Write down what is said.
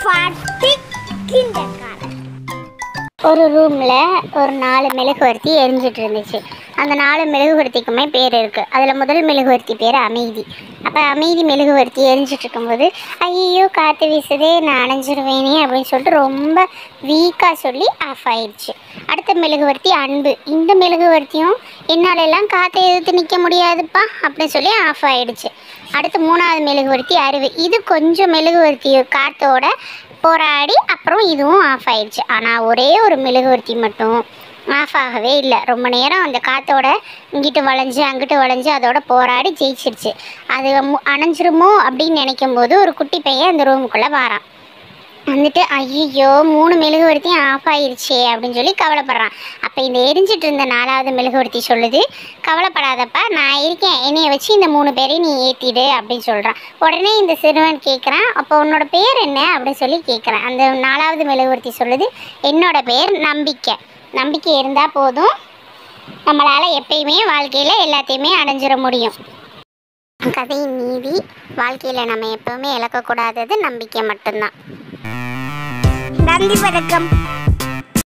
பாட்டி கிண்டக்காரன் ஒரு ரூமில் ஒரு நாலு மெழுகுவர்த்தி எரிஞ்சிட்டு இருந்துச்சு அந்த நாலு மெழுகுவர்த்திக்குமே பேர் இருக்குது அதில் முதல் மெழுகுவர்த்தி பேர் அமைதி அப்போ அமைதி மெழுகுவர்த்தி எரிஞ்சிட்டு இருக்கும்போது ஐயோ காற்று வீசுதே நான் அணைஞ்சிருவேனே அப்படின்னு சொல்லிட்டு ரொம்ப வீக்காக சொல்லி ஆஃப் ஆயிடுச்சு அடுத்த மெழுகுவர்த்தி அன்பு இந்த மெழுகுவர்த்தியும் என்னால எல்லாம் காற்றை எதிர்த்து நிற்க முடியாதுப்பா அப்படின்னு சொல்லி ஆஃப் ஆயிடுச்சு அடுத்து மூணாவது மெழுகுவர்த்தி அறிவு இது கொஞ்சம் மெழுகுவர்த்தி காற்றோட போராடி அப்புறம் இதுவும் ஆஃப் ஆயிடுச்சு ஆனால் ஒரே ஒரு மெழுகுவர்த்தி மட்டும் ஆஃப் ஆகவே இல்லை ரொம்ப நேரம் அந்த காற்றோட இங்கிட்டு வளைஞ்சு அங்கிட்டு வளைஞ்சு அதோட போராடி ஜெயிச்சிருச்சு அது மு- அணைஞ்சிருமோ அப்படின்னு நினைக்கும் போது ஒரு குட்டி பையன் அந்த ரூமுக்குள்ளே வாரான் வந்துட்டு ஐயோ மூணு மெழுகுவர்த்தியும் ஆஃப் ஆயிருச்சே அப்படின்னு சொல்லி கவலைப்படுறான் அப்போ இந்த எரிஞ்சிட்டு இருந்த நாலாவது மெழுகுவர்த்தி சொல்லுது கவலைப்படாதப்பா நான் இருக்கேன் என்னைய வச்சு இந்த மூணு பேரையும் நீ ஏற்றிடு அப்படின்னு சொல்கிறான் உடனே இந்த சிறுவன் கேட்குறான் அப்போ உன்னோட பேர் என்ன அப்படின்னு சொல்லி கேட்குறான் அந்த நாலாவது மெழுகுவர்த்தி சொல்லுது என்னோட பேர் நம்பிக்கை நம்பிக்கை இருந்தால் போதும் நம்மளால் எப்பயுமே வாழ்க்கையில் எல்லாத்தையுமே அடைஞ்சிட முடியும் கதையின் நீதி வாழ்க்கையில் நம்ம எப்பவுமே இழக்கக்கூடாதது நம்பிக்கை மட்டும்தான் நன்றி வணக்கம்